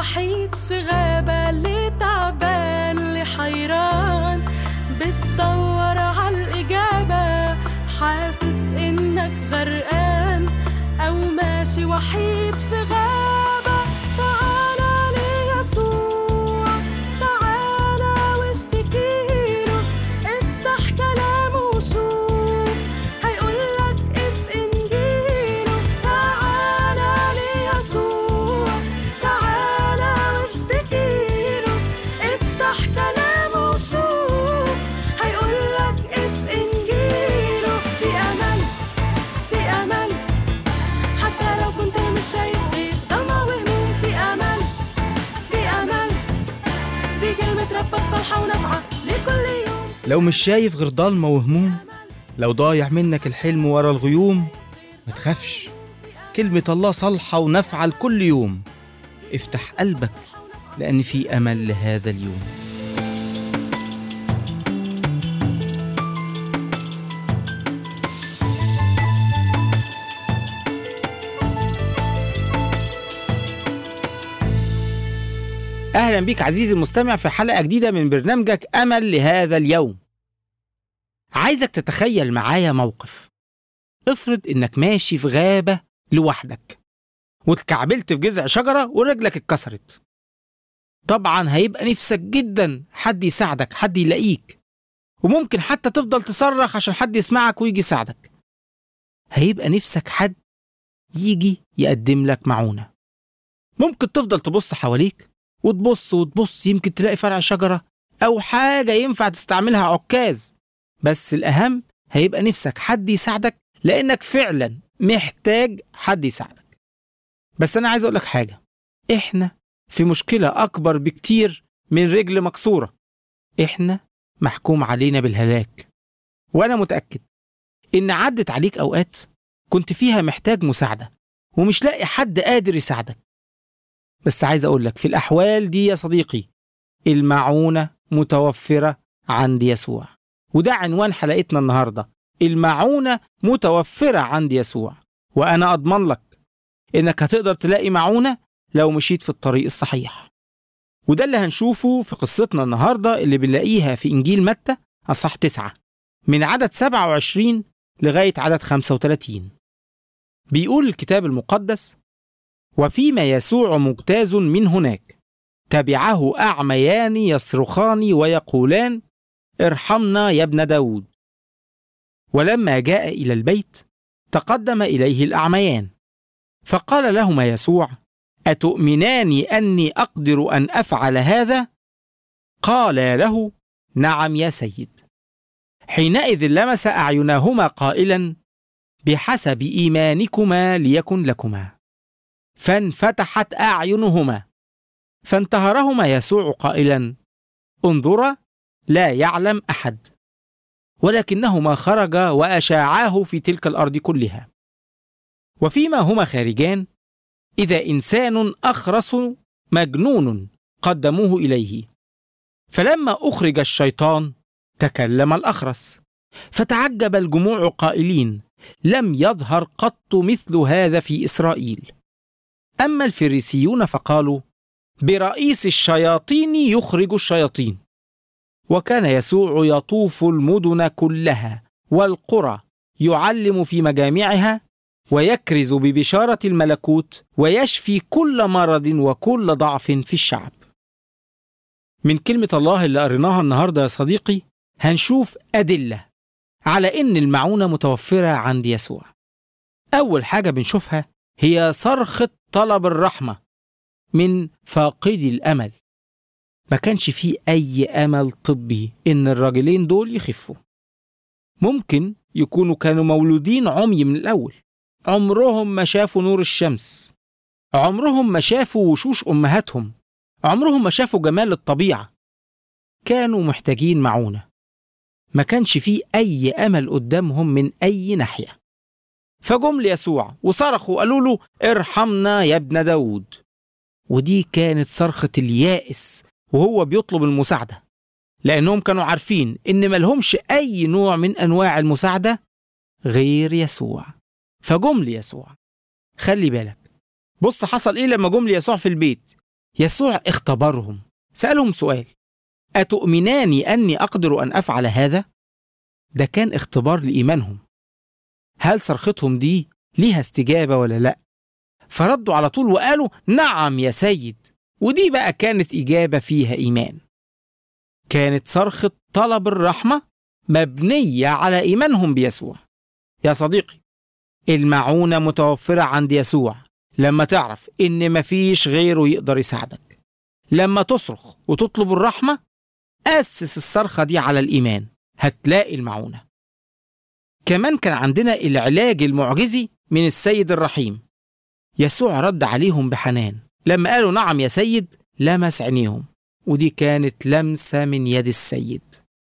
وحيد في غابة اللي تعبان اللي حيران بتدور عالإجابة حاسس إنك غرقان أو ماشي وحيد في غابة تعالى ليسوع تعالى واشتكيله افتح كلامه وشوف هيقولك اف انجيله تعالى ليسوع تعالى واشتكيله افتح كلامه وشوف هيقولك اف انجيله في امل في امل حتى لو كنت مش شايف غير ضلمة وهموم في امل في امل دي كلمة ربك صالحة ونافعة لكل يوم لو مش شايف غير ضلمة وهموم لو ضايع منك الحلم ورا الغيوم ما تخافش كلمة الله صالحة ونافعة لكل يوم افتح قلبك لأن في أمل لهذا اليوم أهلا بك عزيزي المستمع في حلقة جديدة من برنامجك أمل لهذا اليوم عايزك تتخيل معايا موقف افرض إنك ماشي في غابة لوحدك واتكعبلت في جذع شجرة ورجلك اتكسرت طبعا هيبقى نفسك جدا حد يساعدك حد يلاقيك وممكن حتى تفضل تصرخ عشان حد يسمعك ويجي يساعدك هيبقى نفسك حد يجي يقدم لك معونة ممكن تفضل تبص حواليك وتبص وتبص يمكن تلاقي فرع شجرة أو حاجة ينفع تستعملها عكاز بس الأهم هيبقى نفسك حد يساعدك لأنك فعلا محتاج حد يساعدك بس أنا عايز أقولك حاجة إحنا في مشكلة أكبر بكتير من رجل مكسورة إحنا محكوم علينا بالهلاك وأنا متأكد إن عدت عليك أوقات كنت فيها محتاج مساعدة ومش لاقي حد قادر يساعدك بس عايز أقول لك في الأحوال دي يا صديقي المعونة متوفرة عند يسوع وده عنوان حلقتنا النهاردة المعونة متوفرة عند يسوع وأنا أضمن لك إنك هتقدر تلاقي معونة لو مشيت في الطريق الصحيح وده اللي هنشوفه في قصتنا النهاردة اللي بنلاقيها في إنجيل متى أصح تسعة من عدد 27 لغاية عدد 35 بيقول الكتاب المقدس وفيما يسوع مجتاز من هناك تبعه أعميان يصرخان ويقولان ارحمنا يا ابن داود ولما جاء إلى البيت تقدم إليه الأعميان فقال لهما يسوع أتؤمنان أني أقدر أن أفعل هذا؟ قالا له نعم يا سيد حينئذ لمس أعيناهما قائلا بحسب إيمانكما ليكن لكما فانفتحت أعينهما فانتهرهما يسوع قائلا انظرا لا يعلم أحد ولكنهما خرجا وأشاعاه في تلك الأرض كلها وفيما هما خارجان إذا إنسان أخرس مجنون قدموه إليه فلما أخرج الشيطان تكلم الأخرس فتعجب الجموع قائلين لم يظهر قط مثل هذا في إسرائيل أما الفريسيون فقالوا برئيس الشياطين يخرج الشياطين وكان يسوع يطوف المدن كلها والقرى يعلم في مجامعها ويكرز ببشارة الملكوت ويشفي كل مرض وكل ضعف في الشعب من كلمة الله اللي قريناها النهاردة يا صديقي هنشوف أدلة على إن المعونة متوفرة عند يسوع أول حاجة بنشوفها هي صرخة طلب الرحمة من فاقدي الأمل ما كانش فيه أي أمل طبي إن الراجلين دول يخفوا ممكن يكونوا كانوا مولودين عمي من الأول عمرهم ما شافوا نور الشمس عمرهم ما شافوا وشوش أمهاتهم عمرهم ما شافوا جمال الطبيعة كانوا محتاجين معونة ما كانش فيه أي أمل قدامهم من أي ناحية فجم ليسوع وصرخوا قالوا له ارحمنا يا ابن داود ودي كانت صرخة اليائس وهو بيطلب المساعدة لأنهم كانوا عارفين إن ملهمش أي نوع من أنواع المساعدة غير يسوع فجم ليسوع خلي بالك بص حصل إيه لما جم ليسوع في البيت يسوع اختبرهم سألهم سؤال أتؤمنان أني أقدر أن أفعل هذا؟ ده كان اختبار لإيمانهم هل صرختهم دي ليها استجابة ولا لأ؟ فردوا على طول وقالوا نعم يا سيد ودي بقى كانت إجابة فيها إيمان كانت صرخة طلب الرحمة مبنية على إيمانهم بيسوع يا صديقي المعونة متوفرة عند يسوع لما تعرف إن مفيش غيره يقدر يساعدك لما تصرخ وتطلب الرحمة أسس الصرخة دي على الإيمان هتلاقي المعونة كمان كان عندنا العلاج المعجزي من السيد الرحيم يسوع رد عليهم بحنان لما قالوا نعم يا سيد لمس عينيهم ودي كانت لمسة من يد السيد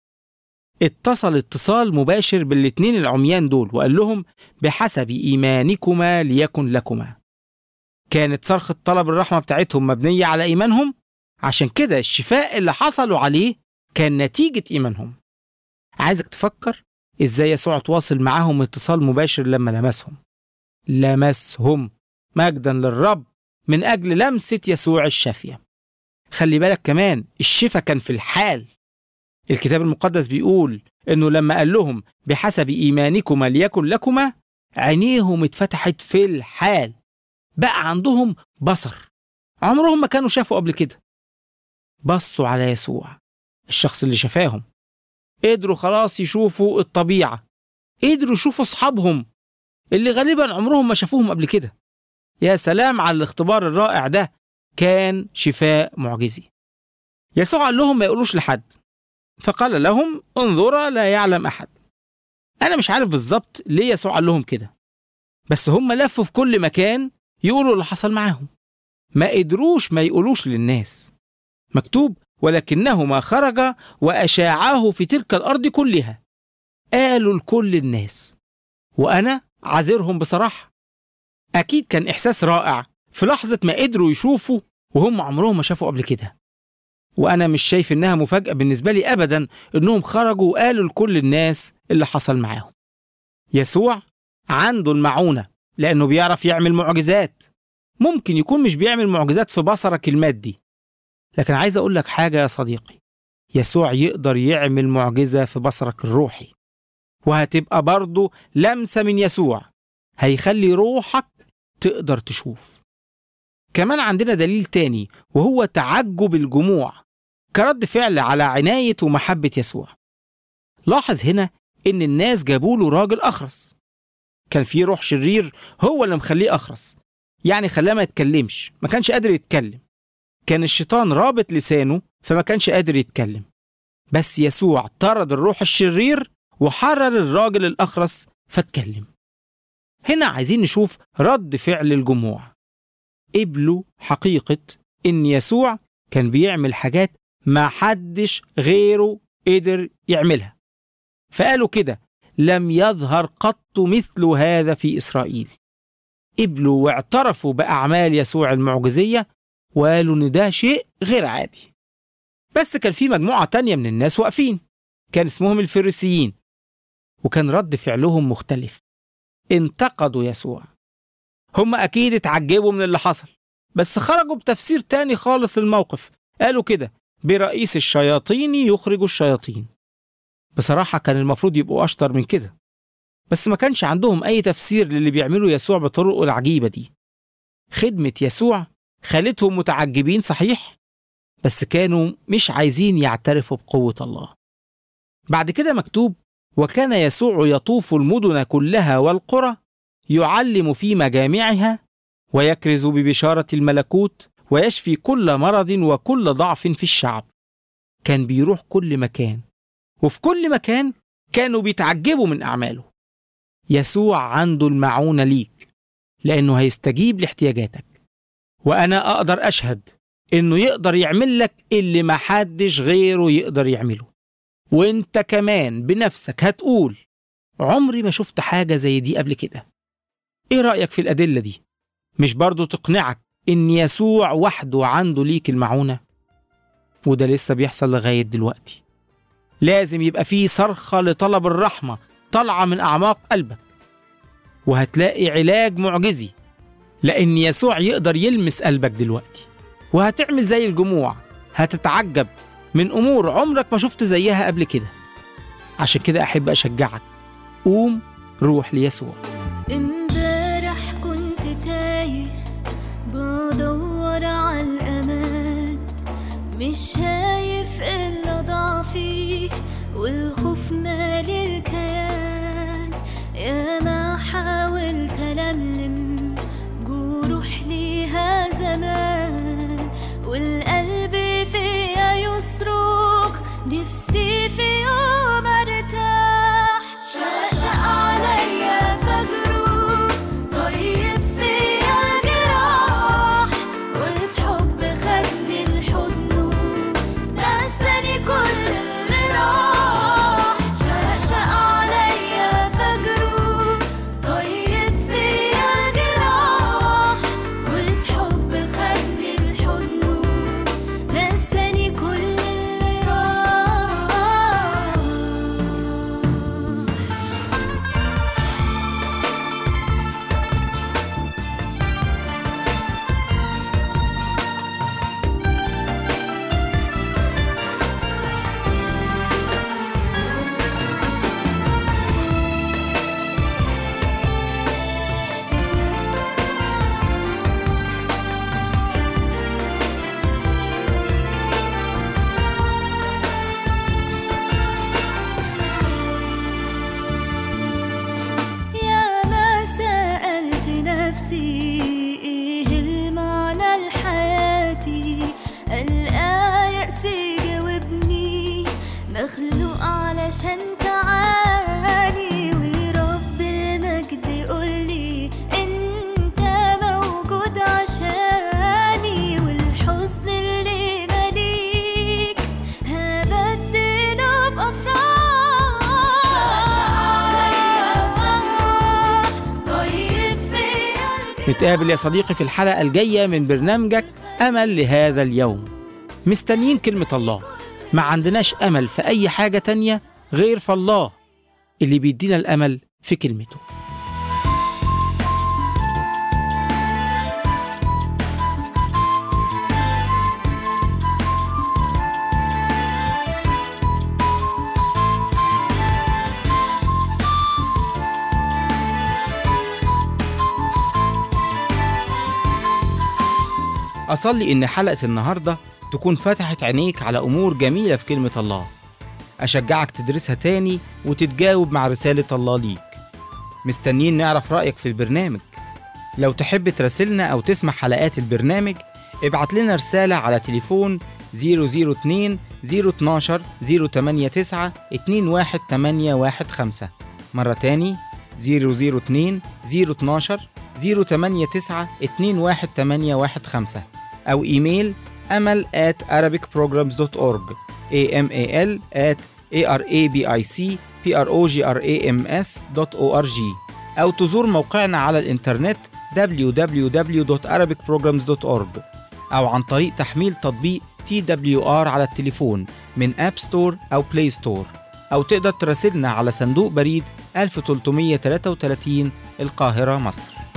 اتصل اتصال مباشر بالاتنين العميان دول وقال لهم بحسب إيمانكما ليكن لكما كانت صرخة طلب الرحمة بتاعتهم مبنية على إيمانهم عشان كده الشفاء اللي حصلوا عليه كان نتيجة إيمانهم عايزك تفكر إزاي يسوع تواصل معاهم اتصال مباشر لما لمسهم لمسهم مجدا للرب من أجل لمسة يسوع الشافية خلي بالك كمان الشفاء كان في الحال الكتاب المقدس بيقول إنه لما قال لهم بحسب إيمانكما ليكن لكما عينيهم اتفتحت في الحال بقى عندهم بصر عمرهم ما كانوا شافوا قبل كده بصوا على يسوع الشخص اللي شفاهم قدروا خلاص يشوفوا الطبيعة قدروا يشوفوا أصحابهم اللي غالبا عمرهم ما شافوهم قبل كده يا سلام على الاختبار الرائع ده كان شفاء معجزي يسوع قال لهم ما يقولوش لحد فقال لهم انظرا لا يعلم أحد أنا مش عارف بالظبط ليه يسوع قال لهم كده بس هم لفوا في كل مكان يقولوا اللي حصل معاهم ما قدروش ما يقولوش للناس مكتوب ولكنهما خرج وأشاعاه في تلك الأرض كلها قالوا لكل الناس وأنا عذرهم بصراحة أكيد كان إحساس رائع في لحظة ما قدروا يشوفوا وهم عمرهم ما شافوا قبل كده وأنا مش شايف إنها مفاجأة بالنسبة لي أبدا إنهم خرجوا وقالوا لكل الناس اللي حصل معاهم يسوع عنده المعونة لأنه بيعرف يعمل معجزات ممكن يكون مش بيعمل معجزات في بصرك المادي لكن عايز أقول لك حاجة يا صديقي يسوع يقدر يعمل معجزة في بصرك الروحي وهتبقى برضه لمسة من يسوع هيخلي روحك تقدر تشوف كمان عندنا دليل تاني وهو تعجب الجموع كرد فعل على عناية ومحبة يسوع لاحظ هنا إن الناس جابوا له راجل أخرس كان في روح شرير هو اللي مخليه أخرس يعني خلاه ما يتكلمش ما كانش قادر يتكلم كان الشيطان رابط لسانه فما كانش قادر يتكلم بس يسوع طرد الروح الشرير وحرر الراجل الأخرس فاتكلم هنا عايزين نشوف رد فعل الجموع قبلوا حقيقة إن يسوع كان بيعمل حاجات ما حدش غيره قدر يعملها فقالوا كده لم يظهر قط مثل هذا في إسرائيل قبلوا واعترفوا بأعمال يسوع المعجزية وقالوا إن ده شيء غير عادي بس كان في مجموعة تانية من الناس واقفين كان اسمهم الفريسيين وكان رد فعلهم مختلف انتقدوا يسوع هم أكيد اتعجبوا من اللي حصل بس خرجوا بتفسير تاني خالص للموقف قالوا كده برئيس الشياطين يخرج الشياطين بصراحة كان المفروض يبقوا أشطر من كده بس ما كانش عندهم أي تفسير للي بيعمله يسوع بطرقه العجيبة دي خدمة يسوع خلتهم متعجبين صحيح بس كانوا مش عايزين يعترفوا بقوة الله بعد كده مكتوب وكان يسوع يطوف المدن كلها والقرى يعلم في مجامعها ويكرز ببشارة الملكوت ويشفي كل مرض وكل ضعف في الشعب كان بيروح كل مكان وفي كل مكان كانوا بيتعجبوا من أعماله يسوع عنده المعونة ليك لأنه هيستجيب لاحتياجاتك وأنا أقدر أشهد إنه يقدر يعمل لك اللي محدش غيره يقدر يعمله وإنت كمان بنفسك هتقول عمري ما شفت حاجة زي دي قبل كده إيه رأيك في الأدلة دي؟ مش برضو تقنعك إن يسوع وحده عنده ليك المعونة؟ وده لسه بيحصل لغاية دلوقتي لازم يبقى فيه صرخة لطلب الرحمة طالعة من أعماق قلبك وهتلاقي علاج معجزي لأن يسوع يقدر يلمس قلبك دلوقتي وهتعمل زي الجموع هتتعجب من أمور عمرك ما شفت زيها قبل كده عشان كده أحب أشجعك قوم روح ليسوع امبارح كنت تايه بدور على الأمان مش شايف إلا ضعفي والخوف مالي الكيان يا ما حاولت ألملم جروح ليها زمان والقلب فيا يصرخ نفسي في يوم ارتاح شقشق عليا فجره طيب فيا الجراح وبحب خدني لحضنه نساني كل اللي راح شقشق عليا فجره طيب فيا الجراح وبحب خدني لحضنه نساني كل اللي راح يا ما سألت نفسي ايه المعنى لحياتي ألقى يأسي جاوبني مخلوق علشان تعاني ورب المجد يقولي انت موجود عشاني والحزن اللي مليك هبدله بأفراح طيب فيا نتقابل يا صديقي في الحلقة الجاية من برنامجك أمل لهذا اليوم مستنيين كلمة الله ما عندناش أمل في أي حاجة تانية غير في الله اللي بيدينا الأمل في كلمته أصلي إن حلقة النهاردة تكون فتحت عينيك على أمور جميلة في كلمة الله أشجعك تدرسها تاني وتتجاوب مع رسالة الله ليك مستنيين نعرف رأيك في البرنامج لو تحب تراسلنا أو تسمع حلقات البرنامج ابعت لنا رسالة على تليفون 002 012 089 21815 مرة تاني 002 012 089 21815 أو إيميل أمل at arabicprograms.org amal at arabicprograms.org أو تزور موقعنا على الإنترنت www.arabicprograms.org أو عن طريق تحميل تطبيق TWR على التليفون من أب ستور أو بلاي ستور أو تقدر تراسلنا على صندوق بريد 1333 القاهرة مصر